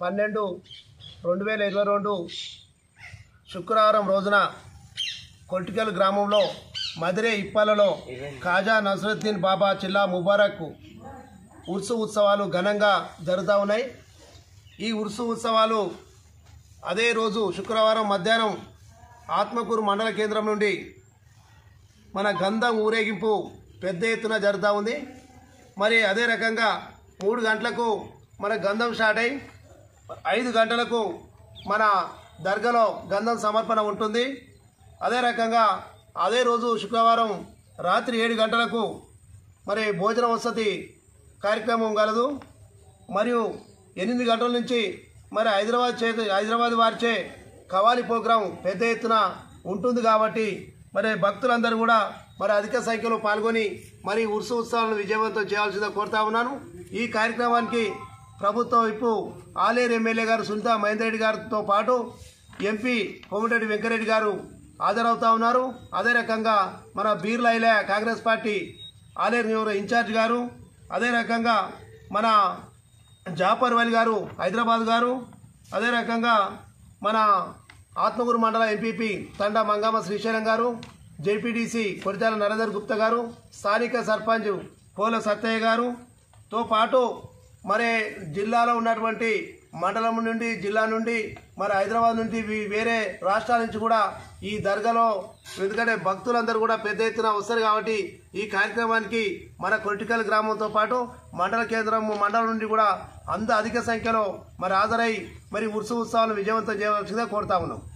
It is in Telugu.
పన్నెండు రెండు వేల ఇరవై రెండు శుక్రవారం రోజున కొట్టికల్ గ్రామంలో మదిరే ఇప్పలలో ఖాజా నసరుద్దీన్ బాబా చిల్లా ముబారక్ ఉర్సు ఉత్సవాలు ఘనంగా జరుగుతూ ఉన్నాయి ఈ ఉర్సు ఉత్సవాలు అదే రోజు శుక్రవారం మధ్యాహ్నం ఆత్మకూరు మండల కేంద్రం నుండి మన గంధం ఊరేగింపు పెద్ద ఎత్తున జరుగుతూ ఉంది మరి అదే రకంగా మూడు గంటలకు మన గంధం స్టార్ట్ అయి ఐదు గంటలకు మన దర్గాలో గంధం సమర్పణ ఉంటుంది అదే రకంగా అదే రోజు శుక్రవారం రాత్రి ఏడు గంటలకు మరి భోజన వసతి కార్యక్రమం కలదు మరియు ఎనిమిది గంటల నుంచి మరి హైదరాబాద్ చే హైదరాబాద్ వారిచే కవాలి ప్రోగ్రాం పెద్ద ఎత్తున ఉంటుంది కాబట్టి మరి భక్తులందరూ కూడా మరి అధిక సంఖ్యలో పాల్గొని మరి ఉత్సవ ఉత్సవాలను విజయవంతం చేయాల్సిందిగా కోరుతా ఉన్నాను ఈ కార్యక్రమానికి ప్రభుత్వం వైపు ఆలేరు ఎమ్మెల్యే గారు సునీత మహేందర్ రెడ్డి గారితో పాటు ఎంపీ కోమటిరెడ్డి వెంకరెడ్డి గారు హాజరవుతా ఉన్నారు అదే రకంగా మన బీర్లా ఇలయ కాంగ్రెస్ పార్టీ ఆలేరు నియోజక ఇన్ఛార్జ్ గారు అదే రకంగా మన జాఫర్ వలి గారు హైదరాబాద్ గారు అదే రకంగా మన ఆత్మగురు మండల ఎంపీపీ తండా మంగామ శ్రీశైలం గారు జేపీడీసీ కొరితాల నరేందర్ గుప్తా గారు స్థానిక సర్పంచ్ పోల సత్తయ్య గారు తో పాటు మరి జిల్లాలో ఉన్నటువంటి మండలం నుండి జిల్లా నుండి మరి హైదరాబాద్ నుండి వీ- వేరే రాష్ట్రాల నుంచి కూడా ఈ దర్గాలో ఎందుకంటే భక్తులందరూ కూడా పెద్ద ఎత్తున వస్తారు కాబట్టి ఈ కార్యక్రమానికి మన కొట్టికల్ గ్రామంతో పాటు మండల కేంద్రం మండలం నుండి కూడా అంత అధిక సంఖ్యలో మరి హాజరై మరి ఉత్సవ ఉత్సవాలను విజయవంతం చేయవలసిందిగా కోరుతా ఉన్నాం